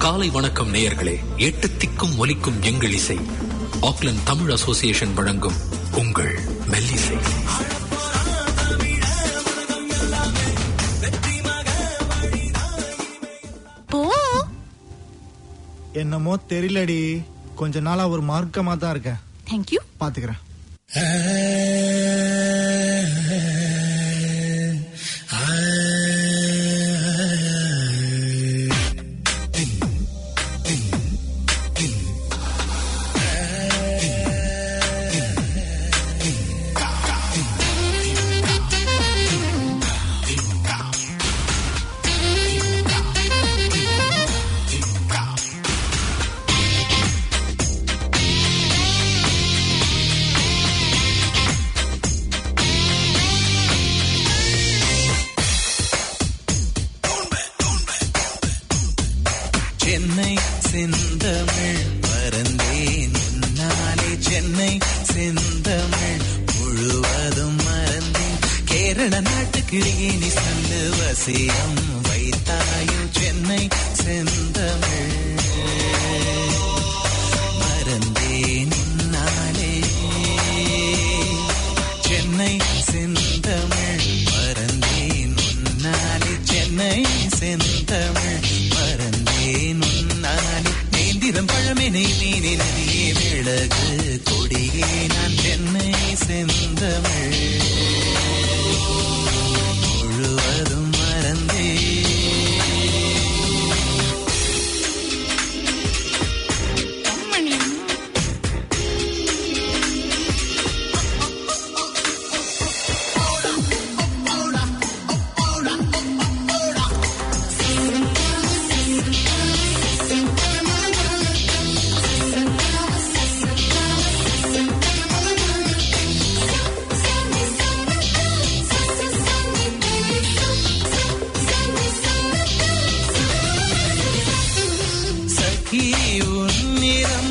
காலை வணக்கம் நேயர்களே எட்டு திக்கும் ஒலிக்கும் எங்கள் இசை ஆக்லண்ட் தமிழ் அசோசியேஷன் வழங்கும் உங்கள் மெல்லிசை போ என்னமோ தெரியலடி கொஞ்ச நாளா ஒரு மார்க்கமா தான் இருக்கேன் தேங்க்யூ பாத்துக்கிறேன் சென்னை செந்தமிழ் மறந்தேன் உன்னாலே சென்னை செந்தமிழ் முழுவதும் மறந்தேன் கேரள நாட்டுக்கிளியே நீ சொல்லு வசியம் வைத்தாயோ சென்னை செந்தமிழ் மறந்தேன் உன்னாலே சென்னை செந்தமிழ் மறந்தேன் உன்னாலே சென்னை செந்தமிழ் மறந்தேன் உன்னாலே நேந்திரம் பழமெனை மீனி நதியே விளகு கொடியே நான் சென்னை செந்தமிழ் முழுவதும் மறந்தேன் சகி உன்னிறம்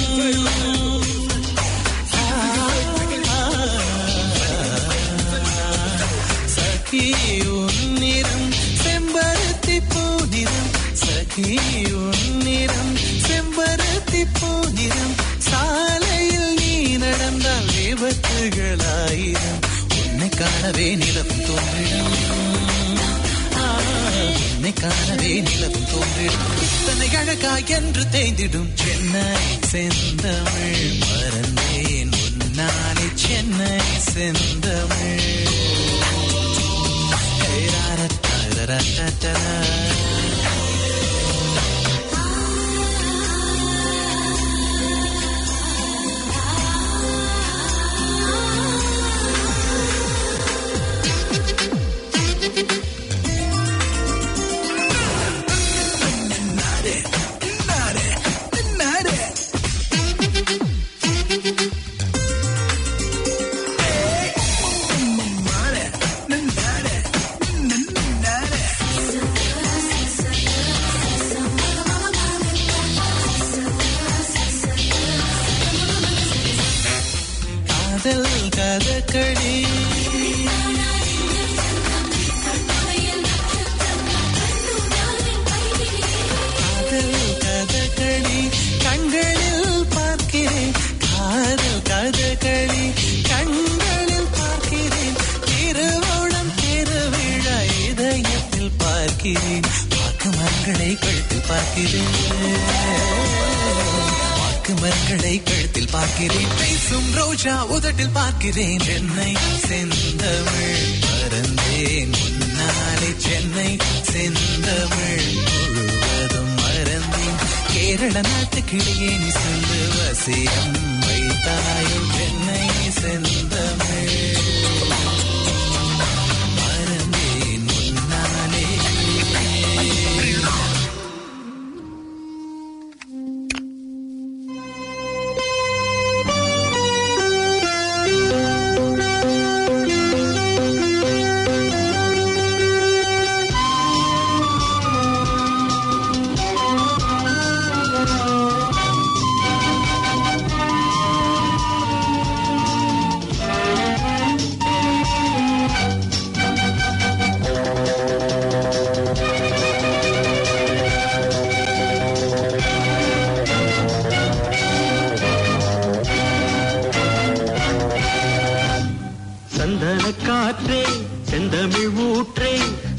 சகி உன்னிறம் செம்பருத்தி பூநிறம் சகி உன்னிறம் செம்பருத்தி பூநிறம் சாலையில் நீ நடந்தால் விபத்துகளாயிரம் உன்னை காணவே நிலவும் தோன்றிடும் என்னை காணவே நிலவும் தோன்றிடும் இத்தனை அழகா என்று தேய்ந்திடும் சென்னை செந்தமிழ் மறந்தேன் உன்னாலே சென்னை செந்தமிழ் ஹேராரத்தாரரத்தரா. காதல் கதக்களி காதல் கதகளி கண்களில் பார்க்கிறேன் காதல் கதகளி கண்களில் பார்க்கிறேன் திருவோணம் திருவிழா இதயத்தில் பார்க்கிறேன் வாக்கு மரங்களை கழுத்தில் பார்க்கிறேன் வாக்கு மரங்களை கழுத்தில் பார்க்கிறேன் பேசும் ரோஜா உதட்டில் பார்க்கிறேன் சென்னை செந்தமிழ் மறந்தேன் முன்னாலே சென்னை செந்தமிழ் முழுவதும் மறந்தேன் கேரள நாட்டு கிளியே நீ சொல்லு வசியம் வைத்தாயும் சென்னை செந்தமிழ் மறந்தேன் முன்னாலே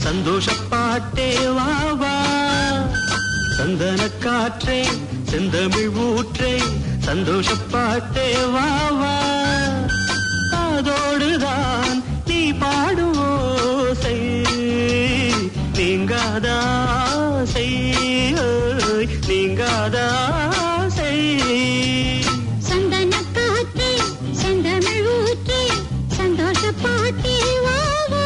சந்தோஷப்பாட்டே வா வா சந்தன காற்றே செந்தமிழ் ஊற்றே சந்தோஷப்பாட்டே வா வா அதோடுதான் நீ பாடும் ஓசை நீங்காதாசை ஓய், நீங்காதாசை சந்தன காற்றே செந்தமிழ் ஊற்றே சந்தோஷ பாட்டே வா வா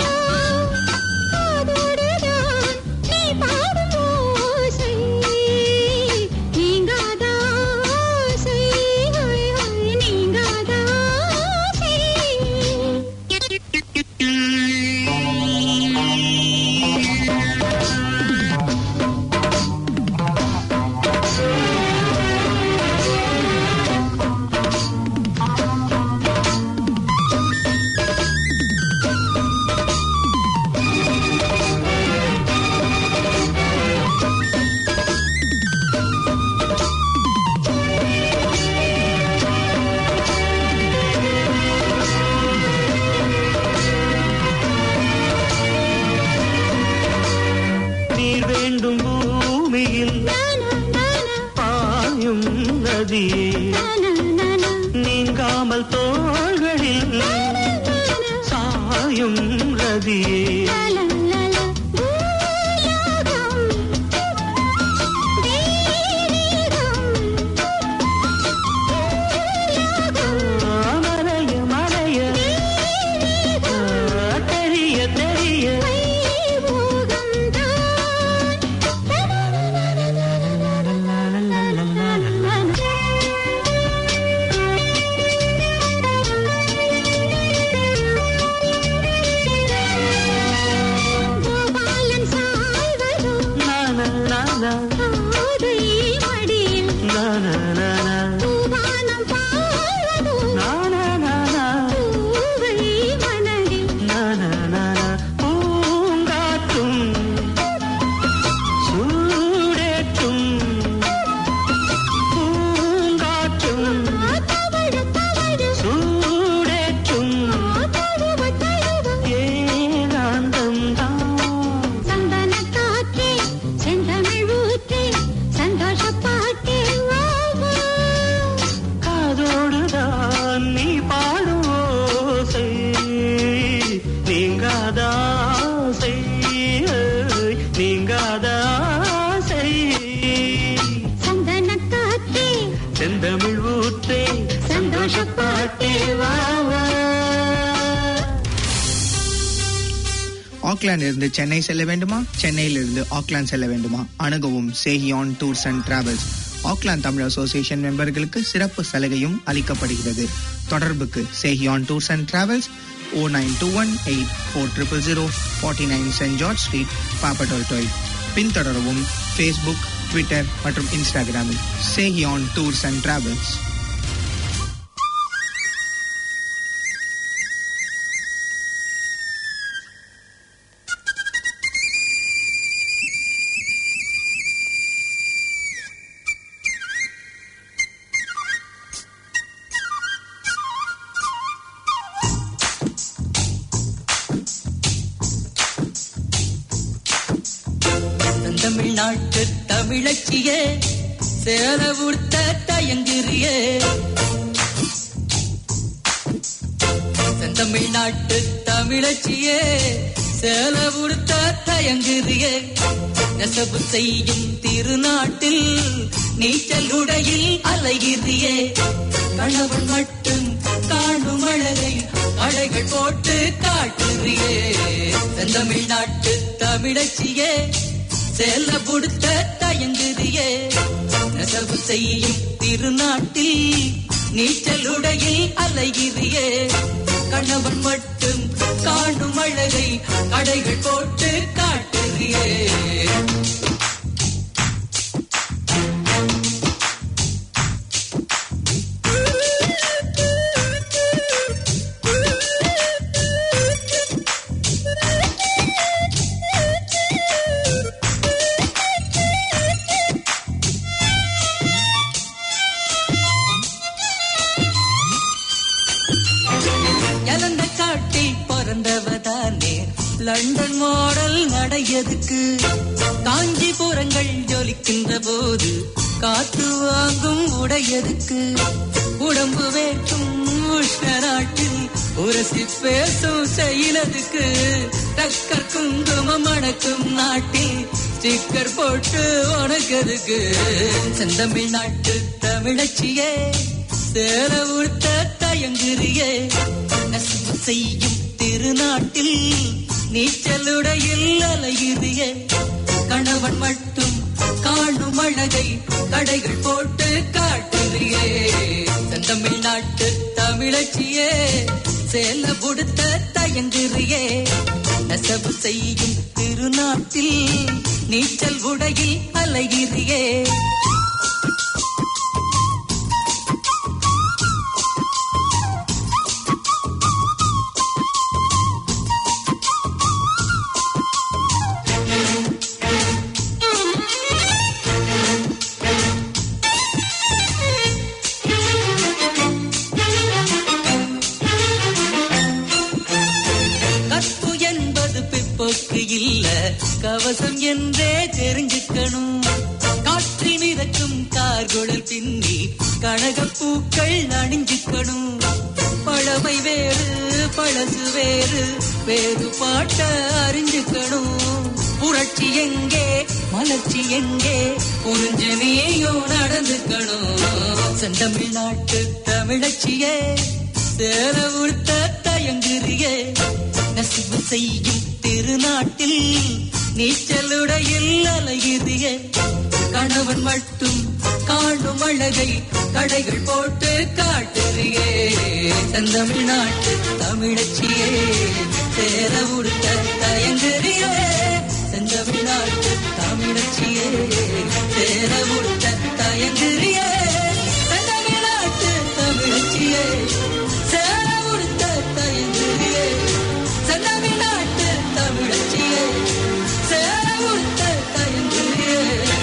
காதோடுதான் நீ பாடும் ஓசை நீங்காத ஆசை ஹோய் ஹோய் நீங்காத ஆசை நீர் வேண்டும் பூமியில் நானா நானா பாயும் நதியே நானா நானா நீங்காமல் தோள்களில் சாயும் ரதியே லா லா லா பூலோகம் தெய்வீகம் மறைய மறைய தெரிய தெரிய நான நான நான நான நான நான நான நான பூங்காற்றும் சூடேற்றும் பூங்காற்றும் சூடேற்றும் ஏகாந்தம் தான் சந்தன காற்றே செந்தமிழ் ஊற்றே சந்தோஷ பாட்டே வா வா காதோடுதான் நீ பாடும் ஓசை நீங்காதாசை நீங்காதாசை சந்தன காற்றே செந்தமிழ் ஊற்றே சந்தோஷப்பாட்டே வா வா ஆக்லாந்து இருந்து சென்னை செல்ல வேண்டுமா சென்னையிலிருந்து ஆக்லாந்து செல்ல வேண்டுமா அணுகவும் Sehiyan tours and travels Auckland Tamil association மெம்பர்களுக்கு சிறப்பு சலுகையும் அளிக்கப்படுகிறது தொடர்புக்கு Sehiyan tours and travels O nine two one eight four triple zero forty nine saint George street Papatoetoe பின்தொடரவும் ஃபேஸ்புக் ட்விட்டர் மற்றும் இன்ஸ்டாகிராமில் சேஹியான் டூர்ஸ் அண்ட் டிராவல்ஸ் தமிழ்நாட்டு தமிழச்சியே சேல உடுத்த தயங்குறியே தமிழ்நாட்டு தமிழச்சியே சேல உடுத்த தயங்குறியே நெசவு செய்யும் திருநாட்டில் நீச்சல் உடையில் அலைகிறியே கணவன் மட்டும் காணும் அழகை அடைகள் போட்டு காட்டுறியே செந்தமிழ்நாட்டு தமிழச்சியே செல்ல புடுத்த தயங்குறியே நெசவு செய்யும் திருநாட்டில் நீச்சலுடையில் அலைகிறியே கணவன் மட்டும் காணும் அழகை அடைகள் போட்டு காட்டுறியே இழந்த காட்டில் பிறந்தவதானே லண்டன் மாடல் நடையதுக்கு காஞ்சிபுரங்கள் ஜொலிக்கின்ற போது காத்து வாங்கும் உடையதுக்கு உடம்பு வேற்றும் உஷ்ண நாட்டில் உரசி பேசும் செயலதுக்கு டக்கர் குங்குமம் அடக்கும் நாட்டில் ஸ்டிக்கர் போட்டு உனக்கதுக்கு செந்தமிழ் நாட்டு தமிழச்சியே சேல உடுத்த தயங்குறியே நெசவு செய்யும் திருநாட்டில் நீச்சலுடையில் அலையுறியே கணவன் மட்டும் காணும் அழகை கடைகள் போட்டு காட்டுறியே தமிழ்நாட்டு தமிழச்சியே சேல உடுத்த தயங்குறியே நெசவு செய்யும் திருநாட்டில் நீச்சல் உடையில் அலைகிறியே கற்பு என்பது பிற்போக்கு இல்ல கவசம் என்றே தெரிஞ்சுக்கணும் காற்றில் மிதக்கும் கார்குழல் பின்னி கனகப்பூக்கள் அணிஞ்சுக்கணும் பழமை வேறு பழசு வேறு வேறு பாட்ட அறிஞ்சுக்கணும் புரட்சி எங்கே மலர்ச்சி எங்கே புரிஞ்சு நீயும் நடந்துக்கணும் செந்தமிழ்நாட்டு தமிழச்சியே சேர உடுத்த தயங்குறியே நசிவு செய்யும் திருநாட்டில் நீச்சலுடையில் அலையுறியே கணவன் மட்டும் காணும் அழகை கடைகள் போட்டு காட்டுறியே தந்தமிழ்நாட்டு தமிழச்சியே சேர உடுத்த தயங்குறியே செந்தமிழ்நாட்டு தமிழச்சியே சேர உடுத்த தயங்குறியே செந்தமிழ்நாட்டு தமிழச்சியே சேர உடுத்த தயங்குறியே செந்தமிழ்நாட்டு தமிழச்சியே சேர உடுத்த தயங்குறியே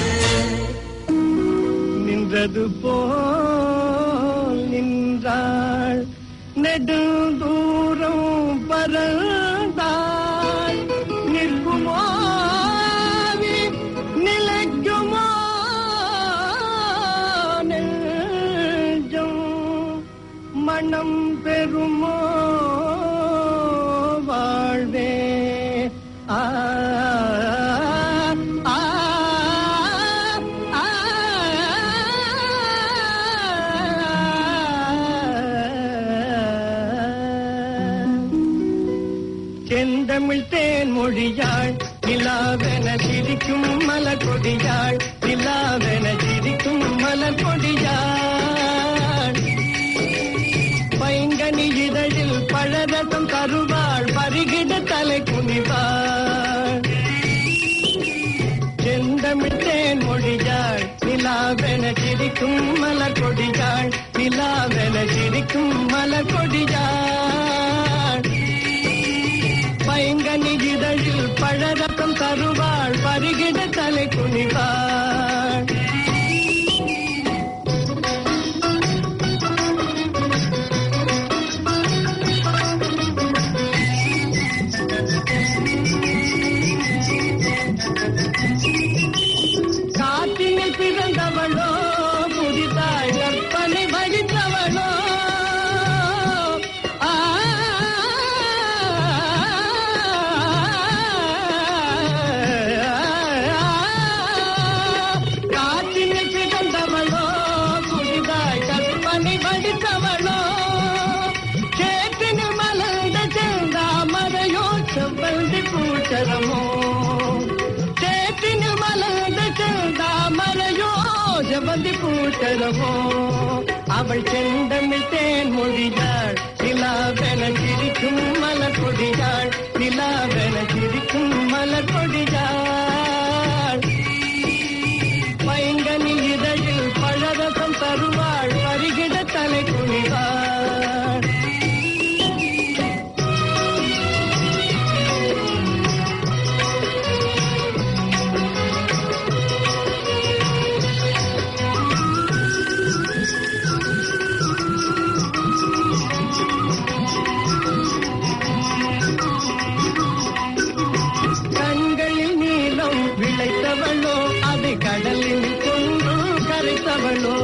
நின்றது போல் நின்றாள் நெடுந்தூரம் பறந்தாள் நிற்குமாவி நிலைக்குமா நெஞ்சம் மனம் பெறுமோ வாழ்வே ஆ ஆ, ஆ, செந்தமிழ் தேன் மொழியாள் நிலாவென சிரிக்கும் மலர் கொடியாள் நிலாவென சிரிக்கும் மலர் கொடியாள் பைங்கனி இதழில் பழரசம் தருவாள் பருகிட தலை குனிவாள் செந்தமிழ் தேன் மொழியாள் நிலாவென சிரிக்கும் மலர் கொடியாள் நிலாவென சிரிக்கும் மலர் கொடியாள் பைங்கனி இதழில் பழரசம் தருவாள் பருகிட தலை குனிவாள் காற்றினில் பிறந்தவளோ புதிதாய் கற்பனை வடித்தவளோ ஆ, காற்றினில் பிறந்தவளோ புதிதாய் கற்பனை வடித்தவளோ சேற்றினில் மலர்ந்த செந்தாமரையோ செவ்வந்தி பூச்சரமோ சேற்றினில் மலர்ந்த செந்தாமரையோ செவ்வந்தி பூச்சரமோ அவள் செந்தமிழ் தேன் மொழியாள் நிலாவென சிரிக்கும் மலர் கொடியாள் நிலாவென சிரிக்கும் மலர் கொடியாள் பைங்கனி இதழில் பழரசம் தருவாள் பருகிட தலை குனிவாள் கண்கள் படைத்தவளோ அதை கடலில் கொண்டு கரைத்தவளோ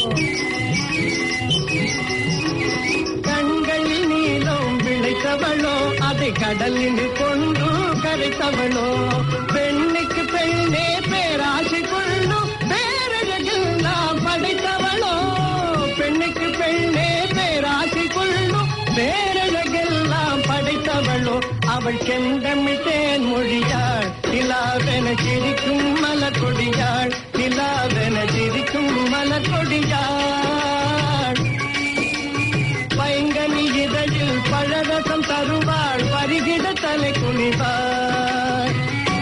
கண்களில் நீளம் விளைத்தவளோ அதை கடலில் கொண்டு கரைத்தவளோ பெண்ணுக்கு பெண்ணே பேராசை கொள்ளும் பேரழகெல்லாம் படைத்தவளோ பெண்ணுக்கு பெண்ணே பேராசை கொள்ளும் பேரழகெல்லாம் படைத்தவளோ அவள் செந்தமிழ் தேன் மொழியாள் நிலாவென சிரிக்கும் மலர் கொடியாள் நிலாவென சிரிக்கும் மலர் கொடியாள் பைங்கனி இதழில் பழரசம் தருவாள் பருகிட தலை குனிவாள்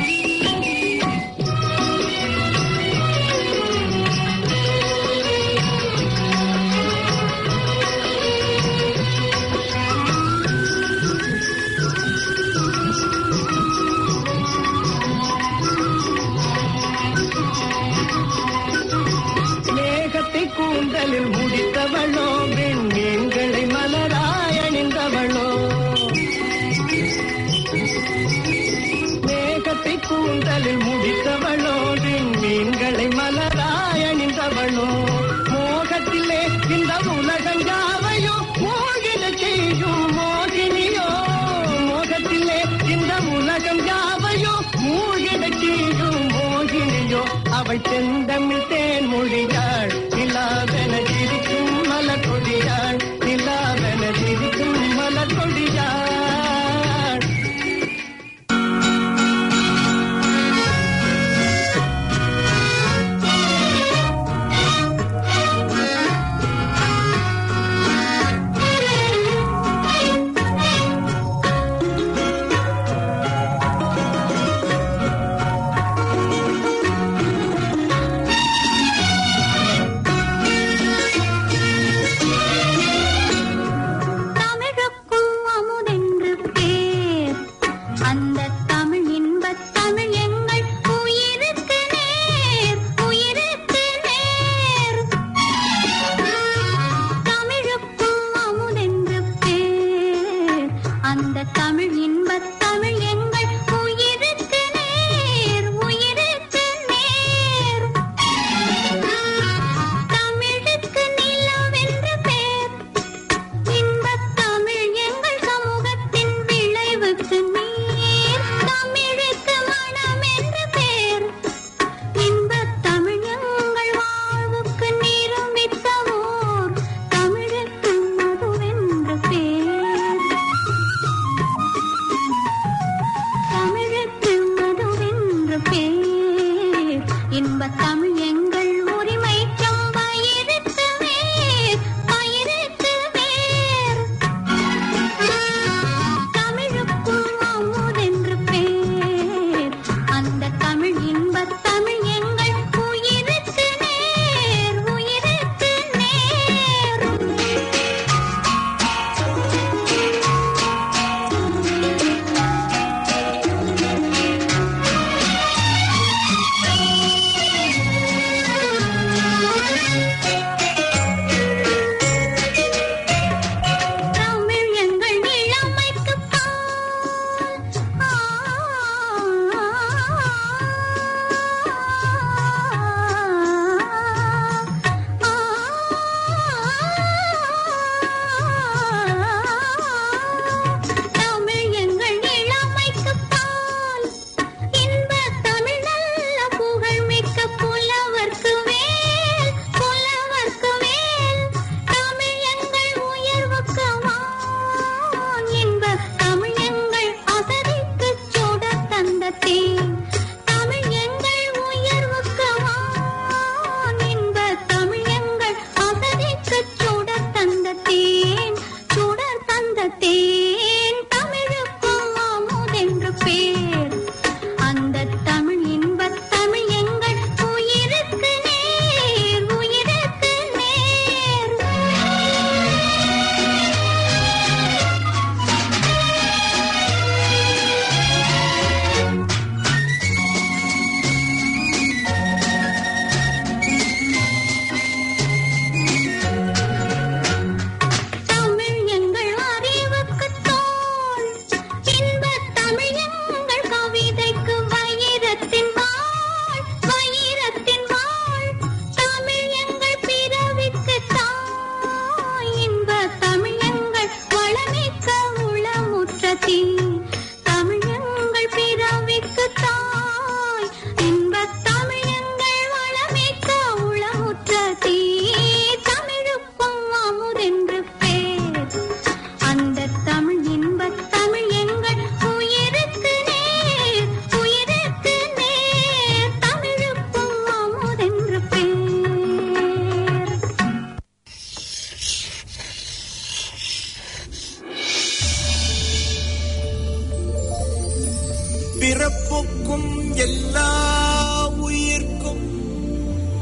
மேகத்தை கூந்தலில் முடித்தவளோ விண்மீன்களை மலராய் அணிந்தவளோ மேகத்தை கூந்தலில் முடித்தவளோ விண்மீன்களை மலராய் அணிந்தவளோ மோகத்திலே இந்த உலகம் யாவையோ மோகின செய்யும் மோகினியோ மோகத்திலே இந்த உலகம் யாவையோ மூழ்கிட செய்யும் மோகினியோ அவள் செந்தமிழ் தேன் மொழியாள் நிலாவென சிரிக்கும் மலர் கொடியாள் நிலாவென சிரிக்கும் மலர் கொடியாள்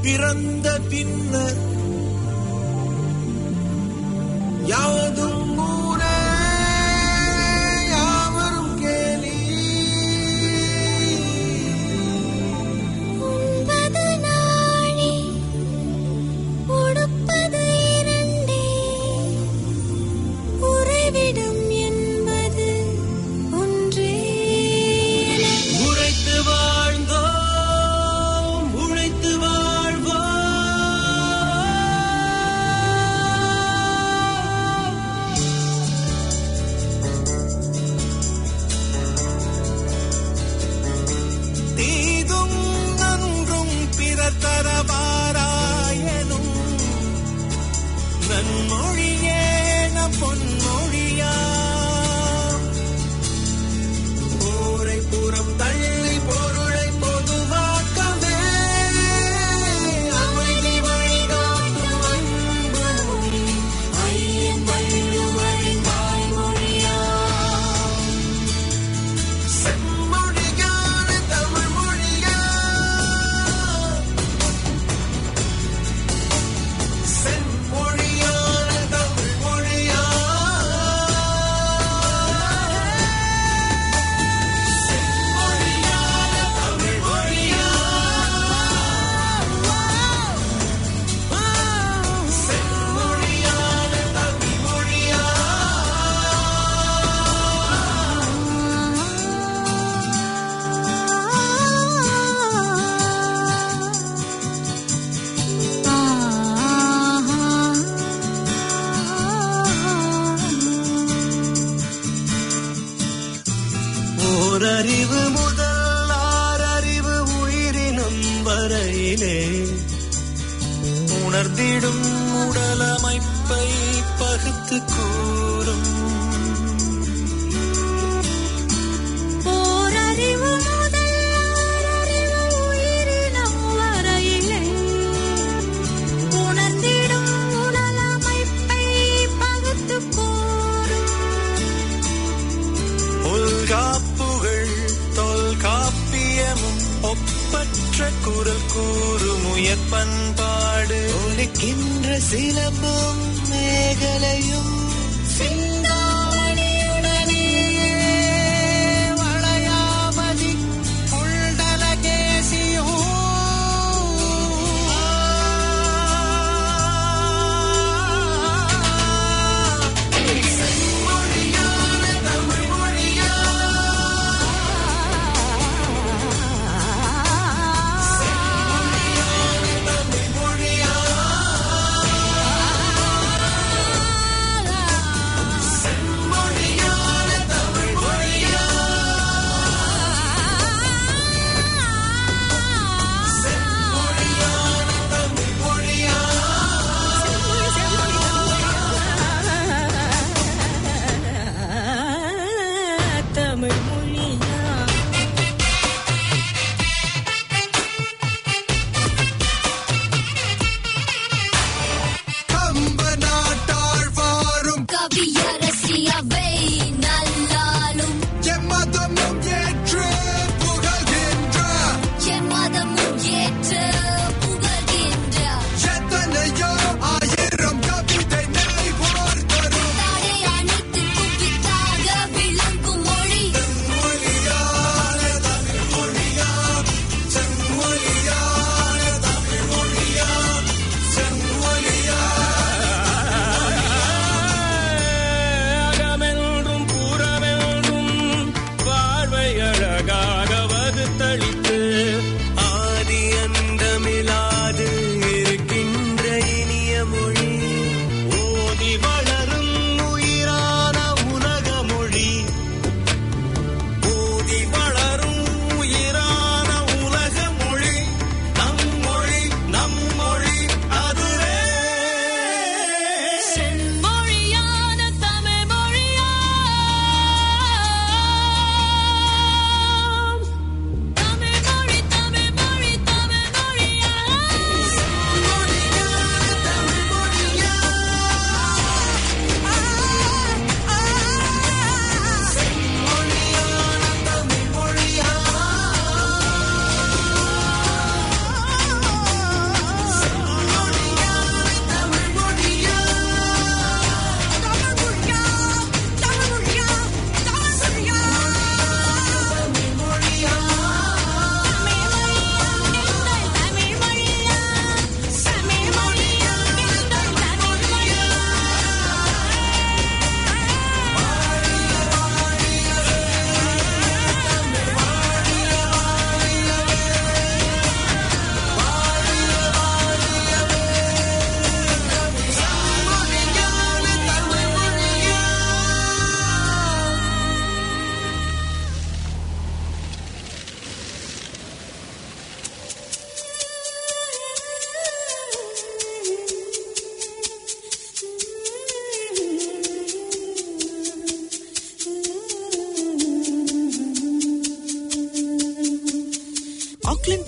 பிறந்த பின்னர் யாவதும் ஊரே யாவரும் கேலி உண்பது நாழி உடுப்பது இரண்டே உறைவிடம் என்பது ஒன்றே உழைத்து வாழ்ந்தோம் உழைத்து வாழ்வோம் தீதும் நன்றும் பிறர் தரவாராயனும் நன்மொழியே நம் பொன்மொழியா போரை புறம் தள்ளி பொருளை பொதுவாக்கவே அமைதி வழிகாட்டும் அன்பு மொழி ஐயன் வள்ளுவரின் வாய்மொழியா செம்மொழியான தமிழ் மொழியா செம்மொழியான தமிழ் மொழியா செம்மொழியான தமிழ் மொழியா செம்மொழியான தமிழ் மொழியா ஓரறிவு முதல் ஆறறிவு உயிரினும் வரையிலே உணர்ந்திடும் உடலமைப்பை பகுத்து கூறும் போரறிவு முதல் ஆறறிவு உயிரினம் வரையிலே உணர்ந்திடும் உடலமைப்பை பகுத்துக் கூறும் உள்காப்புகள் தொல்காப்பியமும் ஒப்பற்ற குரல் கூறும் உயர் பண்பாடு ஒலிக்கின்ற சிலம்பும் மேகலையும் சிந்தாமணியுடனே வளையாமதி செம்மொழியான தமிழ் மொழியா தமிழ் மொழியா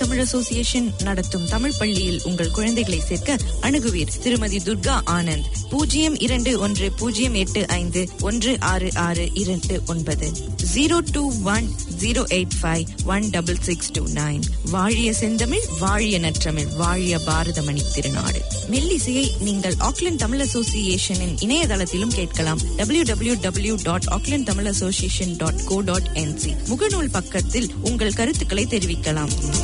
தமிழ் அசோசியேஷன் நடத்தும் தமிழ் பள்ளியில் உங்கள் குழந்தைகளை சேர்க்க அணுகுவீர் திருமதி துர்கா ஆனந்த் பூஜ்ஜியம் இரண்டு ஒன்று பூஜ்ஜியம் எட்டு ஐந்து ஒன்று ஆறு ஆறு இரண்டு ஒன்பது zero two one zero eight five one double six two nine வாழிய செந்தமிழ் வாழிய நற்றமிழ் வாழிய பாரதமணி திருநாடு மெல்லிசையை நீங்கள் ஆக்லாந்து தமிழ் அசோசியேஷனின் இணையதளத்திலும் கேட்கலாம் W W W dot Auckland Tamil association dot co dot NZ முகநூல் பக்கத்தில் உங்கள் கருத்துக்களை தெரிவிக்கலாம்